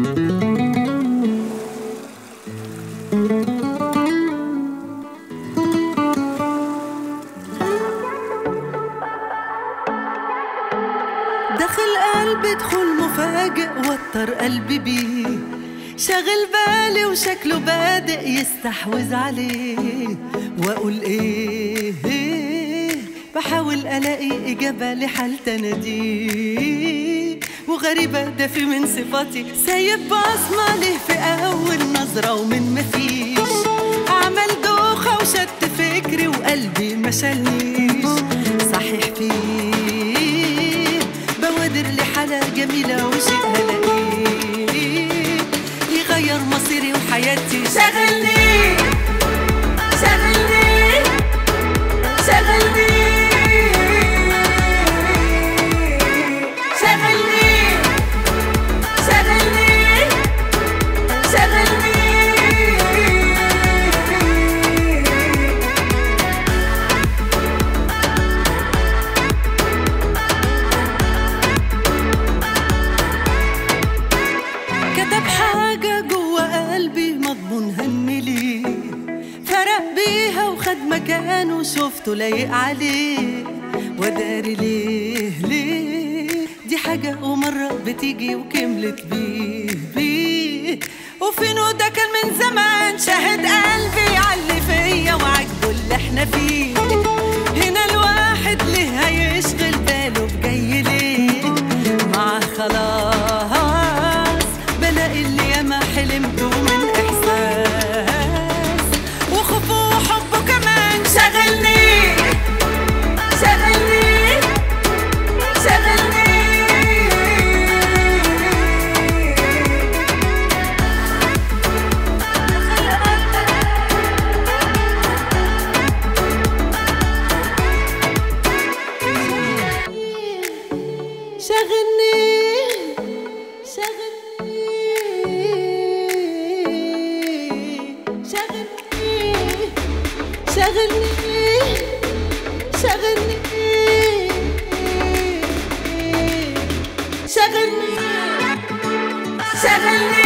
دخل قلبي دخول مفاجئ وتر قلبي بيه شاغل بالي وشكله بادئ يستحوذ عليه واقول ايه, إيه بحاول الاقي اجابه لحالة اناديه وغريبة ده في من صفاتي سايب بصمة ليه في أول نظرة ومن مفيش عمل دوخة وشت فكري وقلبي ما شالنيش صحيح فيه بوادر لحالة جميلة وشيء هلاقيه يغير مصيري وحياتي شغلني شغلني شغلني شغلني شغلني شغلني كتب حاجة جوا قلبي مضمون هملي فرق بيها وخد مكانه شفته لايق عليه وداري ليه ليه دي حاجة ومرة بتيجي وكملت بيه بيه وفينه ده كان من زمان شاهد قلبي علي فيا وعجبه اللي احنا فيه هنا الواحد ليه هيشغل باله بجاي ليه مع خلاص بلاقي اللي ياما حلمته من احساس وخوفه وحبه كمان شغلني شغلني شغلني شغلني شغلني شغلني شغلني شغلني شغلني شغلني